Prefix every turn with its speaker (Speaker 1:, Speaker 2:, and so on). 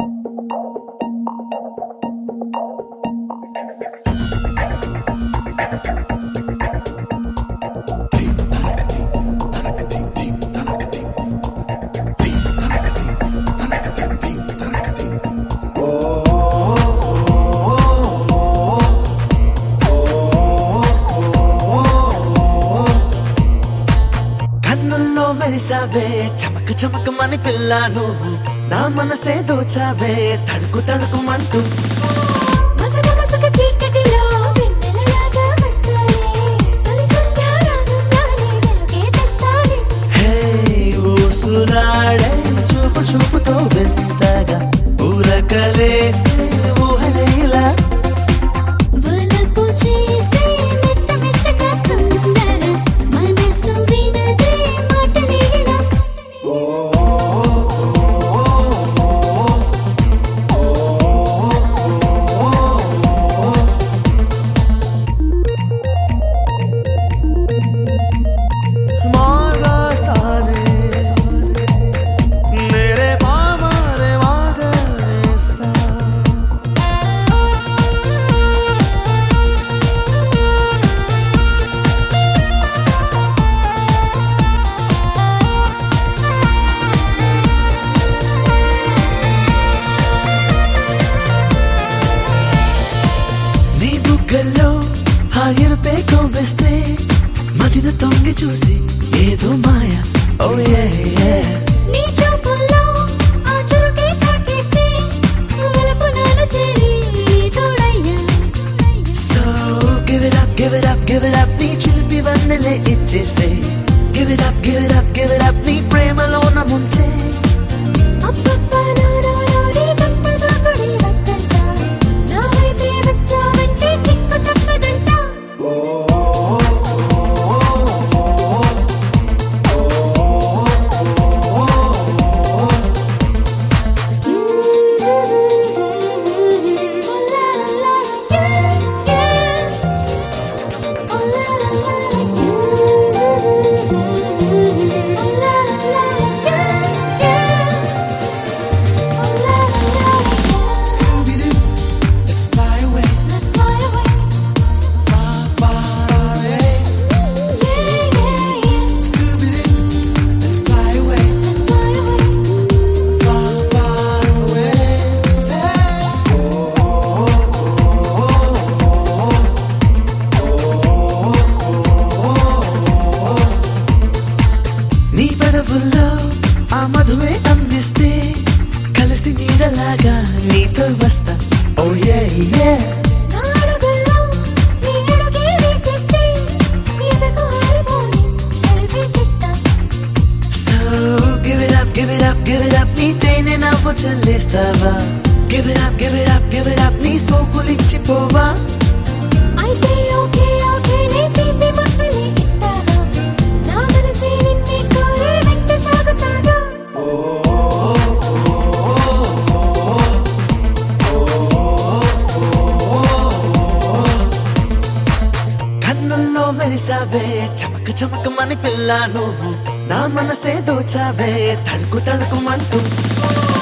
Speaker 1: కన్నుల్లో మెరిసావే చమక చమకమని పిల్ల నువ్వు నా మనసే దోచావే తడుకు తడుకుమంటూ
Speaker 2: మసక మసక చీకటిలో వెన్నెలలాగా వస్తానే తొలి సంధ్యారాగంగానే వెలుగే తెస్తానే
Speaker 1: హే ఊసులాడే చూపు చూపుతో వింతగా ఊరకలేసే ఊహలేలా
Speaker 2: వలపు చేసే మెత్త మెత్తగా తొందర మనసు వినదే మాట నీడిలా
Speaker 1: మాగాసానే మేరే మామారే మాగనేసా నీ బుగ్గల్లో హాయరుపే కొవ్వేస్తే మదిన తొంగి చూసి ఏదో మాయ ఓ ఏ
Speaker 2: నీ చూపుల్లో ఆ చురుకే తాకేస్తే వలపు నాలో చేరి తోడయ్యా
Speaker 1: so give it up give it up give it up నీ చిలిపి వన్నెలే ఇచ్చేసే give it up give it up give it up నీ ప్రేమలో నా ముంచే
Speaker 2: అప్పప్ప నారారోడి గప్పగా కొడి వద్దంట నా వైపే వచ్చావంటే చిక్కు తప్పదంట
Speaker 1: Scooby Doo let's fly away far far away Scooby Doo let's fly away far far away నీ పెదవుల్లో ఆ మధువే అందిస్తే కలిసి నీడలాగా నీతో వస్తా ఓ ఏ ఏ so give it up give it up give it up నీ తేనె నవ్వు చల్లేస్తావా give it up give it up give it up నీ సోకులిచ్చిపోవా కన్నుల్లో మెరిసావే చమక చమకమని పిల్ల నువ్వు నా మనసే దోచావే తడుకు తడుకుమంటూ